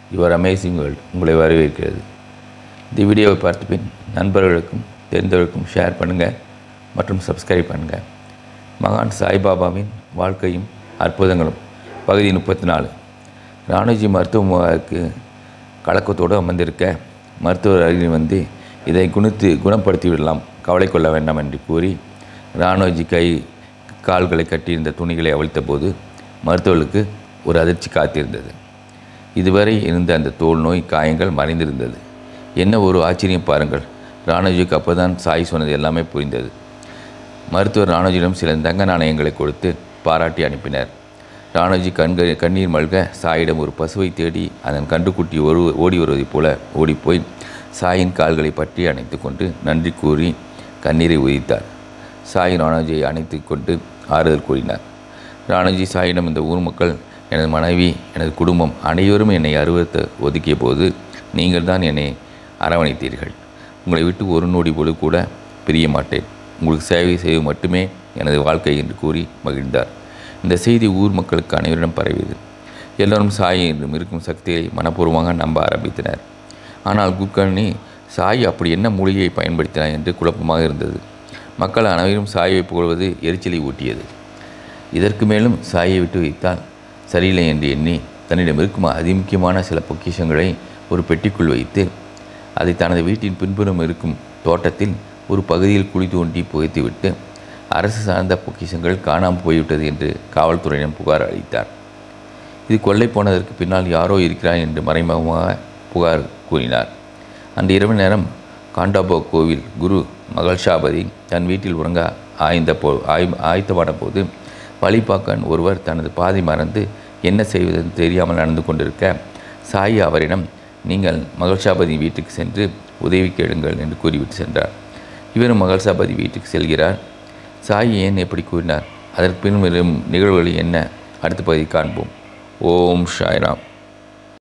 your amazing world உங்களை வரவேற்கிறது இந்த வீடியோவை பார்த்த பின் நண்பர்களுக்கும் தெரிந்தவர்களுக்கும் ஷேர் பண்ணுங்கள் மற்றும் சப்ஸ்கிரைப் பண்ணுங்கள் மகான் சாய்பாபாவின் வாழ்க்கையும் அற்புதங்களும் பகுதி முப்பத்தி நாலு ராணுஜி மருத்துவமனைக்கு கலக்கத்தோடு அமர்ந்திருக்க மருத்துவர் அருகில் வந்து இதை குணித்து குணப்படுத்தி விடலாம் கவலை கொள்ள வேண்டாம் என்று கூறி ராணுஜி கை கால்களை கட்டியிருந்த துணிகளை அவிழ்த்த போது மருத்துவர்களுக்கு ஒரு அதிர்ச்சி காத்திருந்தது இதுவரை இருந்த அந்த தோல் நோய் காயங்கள் மறைந்திருந்தது என்ன ஒரு ஆச்சரியம் பாருங்கள் ராணுஜிக்கு அப்போதான் சாய் சொன்னது எல்லாமே புரிந்தது மருத்துவர் ராணுஜியிடம் சில தங்க நாணயங்களை கொடுத்து பாராட்டி அனுப்பினர் ராணுஜி கண்கள் கண்ணீர் மல்க சாயிடம் ஒரு பசுவை தேடி அதன் கண்டுக்குட்டி ஒரு ஓடி வருவதைப் போல ஓடிப்போய் சாயின் கால்களை பற்றி அணைத்து கொண்டு நன்றி கூறி கண்ணீரை உதித்தார் சாய் ராணுஜியை அணைத்து கொண்டு ஆறுதல் கூறினார் ராணுஜி சாயிடம் இந்த ஊர் மக்கள் எனது மனைவி எனது குடும்பம் அனைவரும் என்னை அருவத்தை ஒதுக்கிய போது நீங்கள் தான் என்னை அரவணைத்தீர்கள் உங்களை விட்டு ஒரு நொடி பொழுது கூட பிரிய மாட்டேன் உங்களுக்கு சேவை செய்வது மட்டுமே எனது வாழ்க்கை என்று கூறி மகிழ்ந்தார் இந்த செய்தி ஊர் மக்களுக்கு அனைவரிடம் பரவியது எல்லோரும் சாய் என்றும் இருக்கும் சக்தியை மனப்பூர்வமாக நம்ப ஆரம்பித்தனர் ஆனால் குக்கர்னி சாய் அப்படி என்ன மூலிகையை பயன்படுத்தினார் என்று குழப்பமாக இருந்தது மக்கள் அனைவரும் சாயை புகழ்வது எரிச்சலை ஊட்டியது இதற்கு மேலும் சாயை விட்டு வைத்தால் சரியில்லை என்று எண்ணி தன்னிடம் இருக்கும் அதிமுக்கியமான சில பொக்கிஷங்களை ஒரு பெட்டிக்குள் வைத்து அதை தனது வீட்டின் பின்புறம் இருக்கும் தோட்டத்தில் ஒரு பகுதியில் குழி தோண்டி புகைத்துவிட்டு அரசு சார்ந்த பொக்கிஷங்கள் காணாமல் போய்விட்டது என்று காவல்துறையிடம் புகார் அளித்தார் இது கொள்ளை போனதற்கு பின்னால் யாரோ இருக்கிறார் என்று மறைமுகமாக புகார் கூறினார் அந்த இரவு நேரம் காண்டாபோ கோவில் குரு மகள்ஷாபதி தன் வீட்டில் உறங்க ஆய்ந்த போ ஆய் ஆயத்தமான போது வழிபாக்கன் ஒருவர் தனது பாதை மறந்து என்ன செய்வதென்று தெரியாமல் நடந்து கொண்டிருக்க சாய் அவரிடம் நீங்கள் மகள்ஷாபதி வீட்டுக்கு சென்று உதவி கேளுங்கள் என்று கூறிவிட்டு சென்றார் இவரும் மகள்ஷாபதி வீட்டுக்கு செல்கிறார் சாய் ஏன் எப்படி கூறினார் அதற்கு பின் வரும் நிகழ்வுகள் என்ன அடுத்த பகுதி காண்போம் ஓம் ஷாய்ராம்